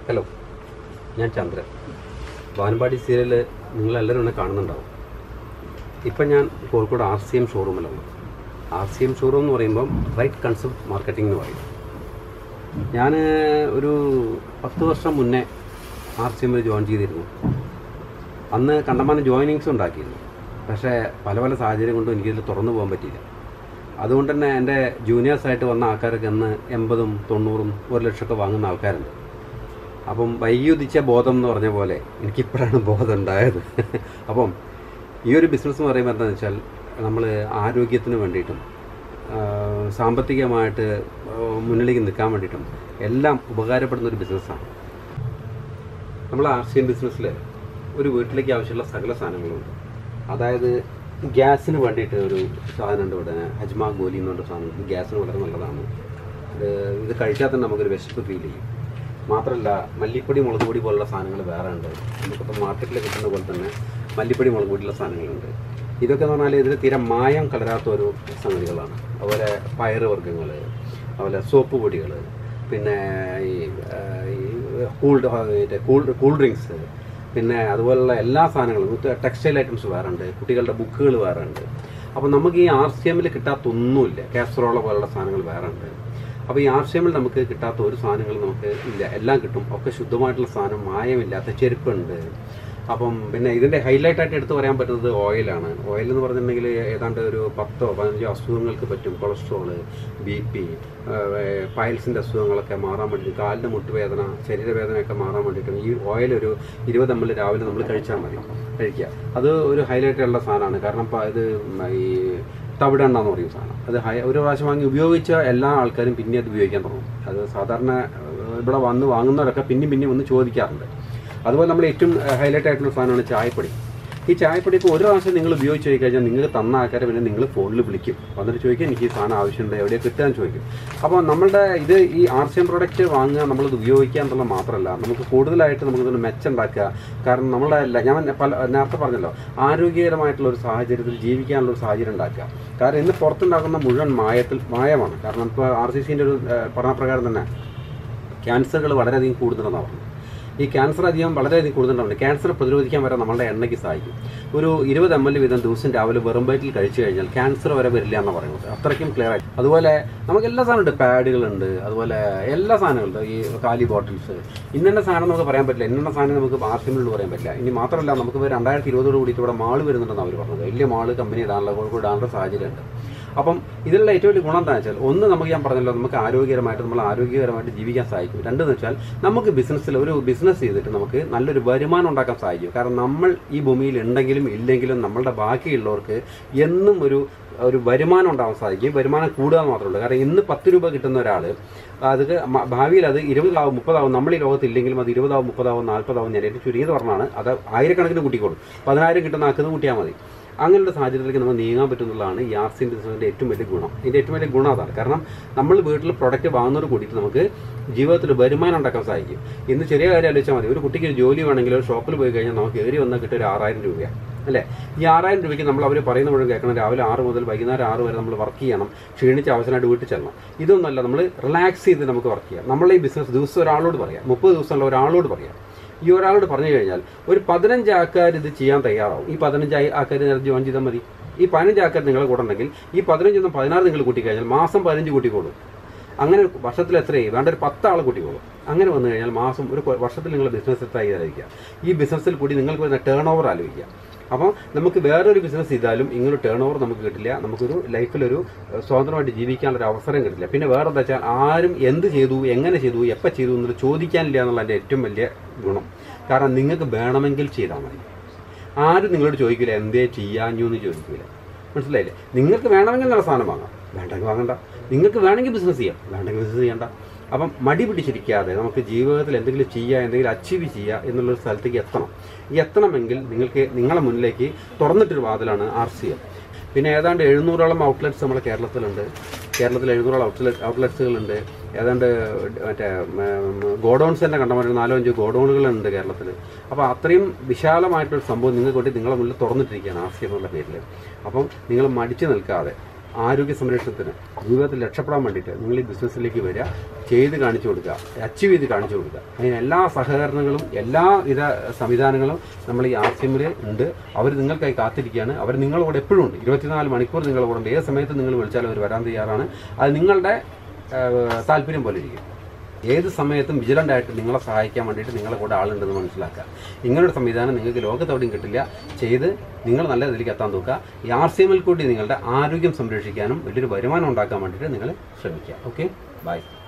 hello ഞാൻ ചന്ദ്രൻ വാനമ്പാടി serial നിങ്ങളെല്ലാവരും എന്നെ കാണുന്നുണ്ടാവും ഇപ്പം ഞാൻ കോഴിക്കോട് ആർ സി എം ഷോറൂമിലാണ് ആർ സി എം ഷോറൂം എന്ന് പറയുമ്പം റൈറ്റ് കൺസെപ്റ്റ് മാർക്കറ്റിംഗ് എന്ന് പറയും ഞാൻ ഒരു പത്ത് വർഷം മുന്നേ ആർ സി എമ്മിൽ ജോയിൻ ചെയ്തിരുന്നു അന്ന് കണ്ടമാനം ജോയിനിങ്സ് ഉണ്ടാക്കിയിരുന്നു പക്ഷേ പല പല സാഹചര്യം കൊണ്ടും എനിക്കിതിൽ തുറന്നു പോകാൻ പറ്റിയില്ല അതുകൊണ്ട് തന്നെ എൻ്റെ ജൂനിയേഴ്സായിട്ട് വന്ന ആൾക്കാരൊക്കെ അന്ന് എൺപതും തൊണ്ണൂറും ഒരു ലക്ഷമൊക്കെ വാങ്ങുന്ന ആൾക്കാരുണ്ട് അപ്പം വൈകിയുദിച്ച ബോധം എന്ന് പറഞ്ഞ പോലെ എനിക്കിപ്പോഴാണ് ബോധം ഉണ്ടായത് അപ്പം ഈ ഒരു ബിസിനസ് എന്ന് പറയുമ്പോൾ എന്താണെന്ന് വെച്ചാൽ നമ്മൾ ആരോഗ്യത്തിന് വേണ്ടിയിട്ടും ആ, സാമ്പത്തികമായിട്ട് ആ, മുന്നിലേക്ക് നിൽക്കാൻ വേണ്ടിയിട്ടും എല്ലാം ഉപകാരപ്പെടുന്ന ഒരു ബിസിനസ്സാണ് നമ്മൾ ആർ സി എം ബിസിനസ്സിൽ ഒരു വീട്ടിലേക്ക് ആവശ്യമുള്ള സകല സാധനങ്ങളുണ്ട് അതായത് ഗ്യാസിന് വേണ്ടിയിട്ട് ഒരു സാധനമുണ്ട് ഇവിടെ ഹജ്മ ഗോലി എന്ന് പറഞ്ഞ സാധനം ഇത് ഗ്യാസിന് വളരെ നല്ലതാണ് ഇത് ഇത് കഴിച്ചാൽ തന്നെ നമുക്കൊരു വിശപ്പ് ഫീൽ ചെയ്യും മാത്രമല്ല മല്ലിപ്പൊടി മുളക് പൊടി പോലുള്ള സാധനങ്ങൾ വേറെ ഉണ്ട് നമുക്കിപ്പോൾ മാർക്കറ്റിൽ കിട്ടുന്ന പോലെ തന്നെ മല്ലിപ്പൊടി മുളക് പൊടിയുള്ള സാധനങ്ങളുണ്ട് ഇതൊക്കെ എന്ന് പറഞ്ഞാൽ ഇതിൽ തീരെ മായം കലരാത്ത ഒരു സംഗതികളാണ് അതുപോലെ പയറ് വർഗ്ഗങ്ങൾ അതുപോലെ സോപ്പ് പൊടികൾ പിന്നെ ഈ ആ, ഈ കൂൾഡ് കൂൾ കൂൾ ഡ്രിങ്ക്സ് പിന്നെ അതുപോലുള്ള എല്ലാ സാധനങ്ങളും ടെക്സ്റ്റൈൽ ഐറ്റംസ് വേറെ ഉണ്ട് കുട്ടികളുടെ ബുക്കുകൾ വേറെ ഉണ്ട് അപ്പോൾ നമുക്ക് ഈ ആർ സി എമ്മിൽ കിട്ടാത്തൊന്നുമില്ല കാസറോള പോലുള്ള സാധനങ്ങൾ വേറെ ഉണ്ട് അപ്പോൾ ഈ ആർ സി എമ്മിൽ നമുക്ക് കിട്ടാത്ത ഒരു സാധനങ്ങൾ നമുക്ക് ഇല്ല എല്ലാം കിട്ടും ഒക്കെ ശുദ്ധമായിട്ടുള്ള സാധനം മായമില്ലാത്ത ചെരുപ്പുണ്ട് അപ്പം പിന്നെ ഇതിൻ്റെ ഹൈലൈറ്റ് ആയിട്ട് എടുത്തു പറയാൻ പറ്റുന്നത് ഓയിലാണ് ഓയിൽ എന്ന് പറഞ്ഞിട്ടുണ്ടെങ്കിൽ ഏതാണ്ട് ഒരു പത്തോ പതിനഞ്ചോ അസുഖങ്ങൾക്ക് പറ്റും കൊളസ്ട്രോള് ബി പി പൈൽസിൻ്റെ അസുഖങ്ങളൊക്കെ മാറാൻ വേണ്ടി കാലിൻ്റെ മുട്ടുവേദന ശരീരവേദനയൊക്കെ മാറാൻ വേണ്ടിയിട്ടും ഈ ഓയിൽ ഒരു ഇരുപത് എം എൽ രാവിലെ നമ്മൾ കഴിച്ചാൽ മതി കഴിക്കുക അത് ഒരു ഹൈലൈറ്റ് ഉള്ള സാധനമാണ് കാരണം ഇപ്പം ഇത് ഈ തവിടെണ്ണ എന്ന് പറയും സാധനം അത് ഹൈ ഒരു പ്രാവശ്യം വാങ്ങി ഉപയോഗിച്ച എല്ലാ ആൾക്കാരും പിന്നെ അത് ഉപയോഗിക്കാൻ തുടങ്ങും അത് സാധാരണ ഏഹ്, ഇവിടെ വന്ന് വാങ്ങുന്നവരൊക്കെ പിന്നെയും പിന്നെയും വന്ന് ചോദിക്കാറുണ്ട് അതുപോലെ നമ്മൾ ഏറ്റവും ഹൈലൈറ്റ് ആയിട്ടുള്ള സാധനമാണ് ചായപ്പൊടി ഈ ചായപ്പൊടി ഇപ്പോൾ ഒരു പ്രാവശ്യം നിങ്ങൾ ഉപയോഗിച്ച് പോയി കഴിഞ്ഞാൽ നിങ്ങൾ തന്ന ആൾക്കാരെ പിന്നെ നിങ്ങൾ ഫോണിൽ വിളിക്കും വന്നിട്ട് ചോദിക്കും എനിക്ക് ഈ സാധനം ആവശ്യമുണ്ട് എവിടെയാണ് കിട്ടുകയെന്ന് ചോദിക്കും അപ്പോൾ നമ്മളുടെ ഇത് ഈ ആർ സി എം പ്രൊഡക്റ്റ് വാങ്ങുക നമ്മളത് ഉപയോഗിക്കുക എന്നുള്ളത് മാത്രമല്ല നമുക്ക് കൂടുതലായിട്ട് നമുക്കിതൊന്ന് മെച്ചുണ്ടാക്കുക കാരണം നമ്മളുടെ ല- ഞാൻ പല നേരത്തെ പറഞ്ഞല്ലോ ആരോഗ്യകരമായിട്ടുള്ള ഒരു സാഹചര്യത്തിൽ ജീവിക്കാനുള്ള ഒരു സാഹചര്യം ഉണ്ടാക്കുക കാരണം ഇന്ന് പുറത്തുണ്ടാക്കുന്ന മുഴുവൻ മായത്തിൽ മായമാണ് കാരണം ഇപ്പോൾ ആർ സി സിൻ്റെ ഒരു ഏഹ്, പഠനപ്രകാരം തന്നെ ക്യാൻസറുകൾ വളരെയധികം കൂടുതലെന്നാണ് പറഞ്ഞത് ഈ ക്യാൻസർ അധികം വളരെയധികം കൂടുതലുണ്ട് ക്യാൻസർ പ്രതിരോധിക്കാൻ വരെ നമ്മളുടെ എണ്ണയ്ക്ക് സഹായിക്കും ഒരു ഇരുപത് എം എൽ വീതം ദിവസം രാവിലെ വെറും വയറ്റിൽ കഴിച്ചു കഴിഞ്ഞാൽ ക്യാൻസർ വരെ വരില്ല എന്ന് പറയുന്നത് അത്രയ്ക്കും ക്ലിയർ ആയി അതുപോലെ നമുക്ക് എല്ലാ സാധനമുണ്ട് പാഡുകളുണ്ട് അതുപോലെ എല്ലാ സാധനങ്ങളുണ്ട് ഈ കാലി ബോട്ടിൽസ് ഇന്ന സാധനം നമുക്ക് പറയാൻ പറ്റില്ല ഇന്ന സാധനം നമുക്ക് ആർസിമിലുള്ള പറയാൻ പറ്റില്ല ഇനി മാത്രമല്ല നമുക്ക് ഇപ്പോൾ രണ്ടായിരത്തി ഇരുപതോട് കൂടിയിട്ട് ഇവിടെ മാള് വരുന്നുണ്ടെന്ന് അവർ പറഞ്ഞത് വലിയ മാള് കമ്പനി ഇടാനുള്ള കോഴിക്കോട് ഇടാനുള്ള സാഹചര്യമുണ്ട് അപ്പം ഇതിലുള്ള ഏറ്റവും വലിയ ഗുണം എന്താണെന്ന് വെച്ചാൽ ഒന്ന് നമുക്ക് ഞാൻ പറഞ്ഞല്ലോ നമുക്ക് ആരോഗ്യകരമായിട്ട് നമ്മൾ ആരോഗ്യകരമായിട്ട് ജീവിക്കാൻ സാധിക്കും രണ്ടെന്ന് വെച്ചാൽ നമുക്ക് ബിസിനസ്സിൽ ഒരു ബിസിനസ് ചെയ്തിട്ട് നമുക്ക് നല്ലൊരു വരുമാനം ഉണ്ടാക്കാൻ സാധിക്കും കാരണം നമ്മൾ ഈ ഭൂമിയിൽ ഉണ്ടെങ്കിലും ഇല്ലെങ്കിലും നമ്മളുടെ ബാക്കിയുള്ളവർക്ക് എന്നും ഒരു ഒരു വരുമാനം ഉണ്ടാവാൻ സാധിക്കും വരുമാനം കൂടുക എന്ന് മാത്രമേ ഉള്ളൂ കാരണം ഇന്ന് പത്ത് രൂപ കിട്ടുന്ന ഒരാൾ അത് മ- ഭാവിയിൽ അത് ഇരുപതാവും മുപ്പതാവും നമ്മൾ ഈ ലോകത്ത് ഇല്ലെങ്കിലും അത് ഇരുപതാവും മുപ്പതാവും നാൽപ്പതാവും ഞാൻ ഏറ്റവും ചുരുങ്ങിയത് പറഞ്ഞാണ് അത് ആയിരക്കണക്കിന് കൂട്ടിക്കോളും പതിനായിരം കിട്ടുന്ന ആക്കുന്നത് കൂട്ടിയാൽ മതി അങ്ങനെയുള്ള സാഹചര്യത്തിലേക്ക് നമുക്ക് നീങ്ങാൻ പറ്റുന്നതാണ് ഈ ആർ സി ബിസിനസിൻ്റെ ഏറ്റവും വലിയ ഗുണം ഇതിൻ്റെ ഏറ്റവും വലിയ ഗുണം അതാണ് കാരണം നമ്മൾ വീട്ടിൽ പ്രൊഡക്റ്റ് വാങ്ങുന്നതോട് കൂടിയിട്ട് നമുക്ക് ജീവിതത്തിൽ വരുമാനം ഉണ്ടാക്കാൻ സാധിക്കും ഇന്ന് ചെറിയ കാര്യം ആലോചിച്ചാൽ മതി ഒരു കുട്ടിക്ക് ഒരു ജോലി വേണമെങ്കിൽ ഒരു ഷോപ്പിൽ പോയി കഴിഞ്ഞാൽ നമുക്ക് ഏറി വന്നാൽ കിട്ടിയ ഒരു ആറായിരം രൂപയാണ് അല്ലേ ഈ ആറായിരം രൂപയ്ക്ക് നമ്മൾ അവർ പറയുന്ന മുഴുവൻ കേൾക്കണം രാവിലെ ആറ് മുതൽ വൈകുന്നേരം ആറ് വരെ നമ്മൾ വർക്ക് ചെയ്യണം ക്ഷീണിച്ച് അവസരമായിട്ട് വീട്ടിൽ ചെല്ലണം ഇതൊന്നുമല്ല നമ്മൾ റിലാക്സ് ചെയ്ത് നമുക്ക് വർക്ക് ചെയ്യാം നമ്മൾ ഈ ബിസിനസ് ദിവസം ഒരാളോട് പറയാം മുപ്പത് ദിവസമുള്ള ഒരാളോട് പറയാം ഈ ഒരാളോട് പറഞ്ഞു കഴിഞ്ഞാൽ ഒരു പതിനഞ്ച് ആൾക്കാർ ഇത് ചെയ്യാൻ തയ്യാറാവും ഈ പതിനഞ്ച് ആൾക്കാർ നേരത്തെ ജോയിൻ ചെയ്താൽ മതി ഈ പതിനഞ്ച് ആൾക്കാർ നിങ്ങളെ കൂടെ ഉണ്ടെങ്കിൽ ഈ പതിനഞ്ചൊന്നും പതിനാറ് നിങ്ങൾ കൂട്ടിക്കഴിഞ്ഞാൽ മാസം പതിനഞ്ച് കൂട്ടിക്കോളും അങ്ങനെ വർഷത്തിൽ എത്രയായി വേണ്ട ഒരു പത്ത് ആൾ കൂട്ടിക്കോളും അങ്ങനെ വന്നു കഴിഞ്ഞാൽ മാസം ഒരു കൊ- വർഷത്തിൽ നിങ്ങൾ ബിസിനസ് തയ്യാറായിരിക്കുക ഈ ബിസിനസ്സിൽ കൂടി നിങ്ങൾക്ക് വരുന്ന ടേൺ ഓവർ ആലോചിക്കുക അപ്പോൾ നമുക്ക് വേറൊരു ബിസിനസ് ചെയ്താലും ഇങ്ങനെ ടേൺ ഓവർ നമുക്ക് കിട്ടില്ല നമുക്കൊരു ലൈഫിലൊരു ഏഹ്, സ്വതന്ത്രമായിട്ട് ജീവിക്കാനുള്ള ഒരു അവസരം കിട്ടില്ല പിന്നെ വേറെ എന്താ വെച്ചാൽ ആരും എന്ത് ചെയ്തു എങ്ങനെ ചെയ്തു എപ്പോൾ ചെയ്തു എന്നുള്ളത് ചോദിക്കാനില്ല എന്നുള്ള എൻ്റെ ഏറ്റവും വലിയ ഗുണം കാരണം നിങ്ങൾക്ക് വേണമെങ്കിൽ ചെയ്താൽ മതി ആരും നിങ്ങളോട് ചോദിക്കില്ല എന്തേ ചെയ്യാഞ്ഞു എന്ന് ചോദിക്കില്ല മനസ്സിലായില്ലേ നിങ്ങൾക്ക് വേണമെങ്കിൽ നല്ല സാധനം വാങ്ങാം വേണ്ടെങ്കിൽ വാങ്ങണ്ട നിങ്ങൾക്ക് വേണമെങ്കിൽ ബിസിനസ് ചെയ്യാം വേണ്ടെങ്കിൽ ബിസിനസ് ചെയ്യണ്ട അപ്പം മടി പിടിച്ചിരിക്കാതെ നമുക്ക് ജീവിതത്തിൽ എന്തെങ്കിലും ചെയ്യുക എന്തെങ്കിലും അച്ചീവ് ചെയ്യുക എന്നുള്ളൊരു സ്ഥലത്തേക്ക് എത്തണം ഈ എത്തണമെങ്കിൽ നിങ്ങൾക്ക് നിങ്ങളെ മുന്നിലേക്ക് തുറന്നിട്ടൊരു വാതിലാണ് ആർ സി എം പിന്നെ ഏതാണ്ട് എഴുന്നൂറോളം ഔട്ട്ലെറ്റ്സ് നമ്മുടെ കേരളത്തിലുണ്ട് കേരളത്തിൽ എഴുന്നൂറോളം ഔട്ട്ലെറ്റ് ഔട്ട്ലെറ്റ്സുകളുണ്ട് ഏതാണ്ട് മറ്റേ ഗോഡൗൺസ് തന്നെ കണ്ടമാനം ഒരു നാലോ അഞ്ചോ ഗോഡൗണുകളുണ്ട് കേരളത്തിൽ അപ്പോൾ അത്രയും വിശാലമായിട്ടൊരു സംഭവം നിങ്ങൾക്ക് വേണ്ടി നിങ്ങളെ മുന്നിൽ തുറന്നിട്ടിരിക്കുകയാണ് ആർ സി എം എന്നുള്ള പേരിൽ അപ്പം നിങ്ങൾ മടിച്ചു നിൽക്കാതെ ആരോഗ്യ സംരക്ഷണത്തിന് ജീവിതത്തിൽ രക്ഷപ്പെടാൻ വേണ്ടിയിട്ട് നിങ്ങൾ ഈ ബിസിനസ്സിലേക്ക് വരിക ചെയ്ത് കാണിച്ചു കൊടുക്കുക അച്ചീവ് ചെയ്ത് കാണിച്ചു കൊടുക്കുക അതിന് എല്ലാ സഹകരണങ്ങളും എല്ലാ വിധ സംവിധാനങ്ങളും നമ്മൾ ഈ ആർ സി എമ്മിൽ ഉണ്ട് അവർ നിങ്ങൾക്കായി കാത്തിരിക്കുകയാണ് അവർ നിങ്ങളോട് എപ്പോഴും ഉണ്ട് ഇരുപത്തിനാല് മണിക്കൂർ നിങ്ങളോട് ഉണ്ട് ഏത് സമയത്ത് നിങ്ങൾ വിളിച്ചാലും അവർ വരാൻ തയ്യാറാണ് അത് നിങ്ങളുടെ ഏഹ്, താല്പര്യം പോലെ ഇരിക്കും ഏത് സമയത്തും വിജിലൻ്റ് ആയിട്ട് നിങ്ങളെ സഹായിക്കാൻ വേണ്ടിയിട്ട് നിങ്ങളെ കൂടെ ആളുണ്ടെന്ന് മനസ്സിലാക്കുക ഇങ്ങനൊരു സംവിധാനം നിങ്ങൾക്ക് ലോകത്തെവിടെയും കിട്ടില്ല ചെയ്ത് നിങ്ങൾ നല്ല ഇതിലേക്ക് എത്താൻ നോക്കുക ഈ ആർ സി എമ്മിൽ കൂടി നിങ്ങളുടെ ആരോഗ്യം സംരക്ഷിക്കാനും വലിയൊരു വരുമാനം ഉണ്ടാക്കാൻ വേണ്ടിയിട്ട് നിങ്ങൾ ശ്രമിക്കുക ഓക്കെ ബൈ